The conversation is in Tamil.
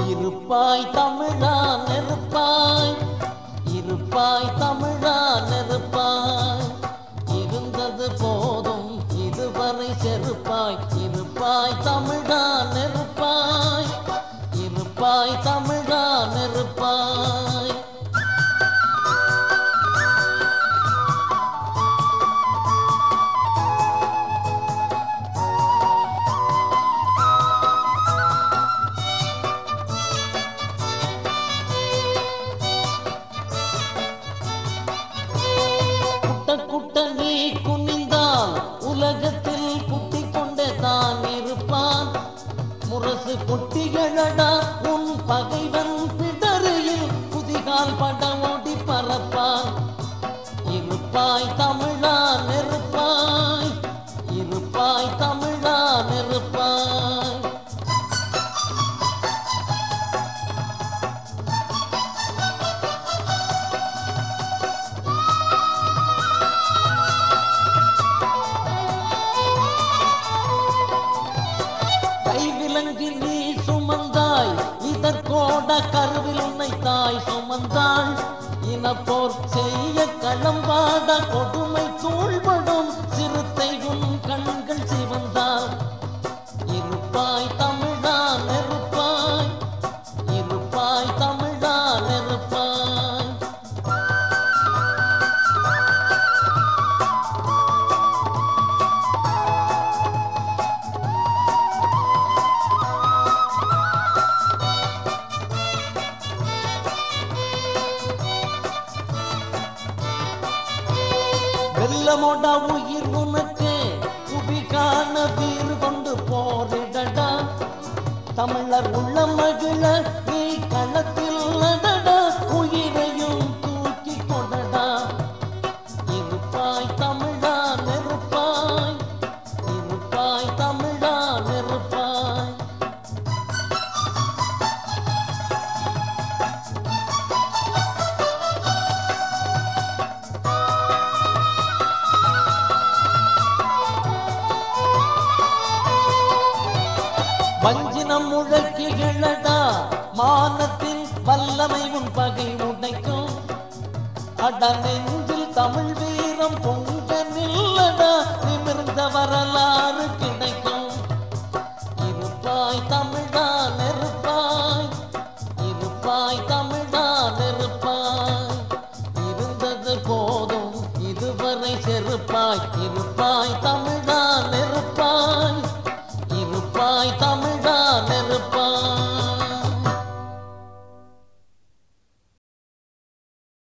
இருப்பாய் தமிழா நெருப்பாய் இருப்பாய் தமிழா நெருப்பாய் இருந்தது போதும் இதுவரை செருப்பாய் இருப்பாய் தமிழா நெருப்பாய் இருப்பாய் தமிழா நெருப்பாய் குட்ட குட்ட நீ குனிந்தால் உலகத்தில் குட்டி கொண்டே தான் இருப்பான் முரசு கொட்டிகளடா உன் பகைவன் பிடரியில் குதிகால் பட ஓடி பறப்பான் இருப்பாய் தமிழா நெருப்பாய் இருப்பாய் தமிழா நெருப்பாய் கைவிலங்கு நீ சுமந்தாய் இதற்கோட கருவில் உன்னை தாய் சுமந்தாள் இனப்போர் செய்ய களம்பாட கொடுமை தூள்படும் சிறுத்தை உன் கண்கள் சிவந்தாள் இருப்பாய் தமிழா நெருப்பாய் இருப்பாய் தமிழா நெருப்பாய் வெள்ளமோட உயிர் உனக்கு புவிகான வீறு கொண்டு போரிடடா தமிழர் உள்ள மகிழ நீ களத்தில் நடடா உயிரையும் தூக்கி கொடடா இருப்பாய் தமிழா நெருப்பாய் இருப்பாய் தமிழா நெருப்பாய் வஞ்சினம் முழக்கிகளடா மானத்தின் வல்லமை உன் பகை உடைக்கும் அட நெஞ்சில் தமிழ் வீரம் பொங்க நில்லடா நிமிர்ந்த வரலாறு கிடைக்கும் இருப்பாய் தமிழா நெருப்பாய் இருப்பாய் தமிழா நெருப்பாய் இருந்தது போதும் இதுவரை செருப்பாய் இருப்பாய் தமிழா நெருப்பாய் இருப்பாய் தமிழா நெருப்பாய்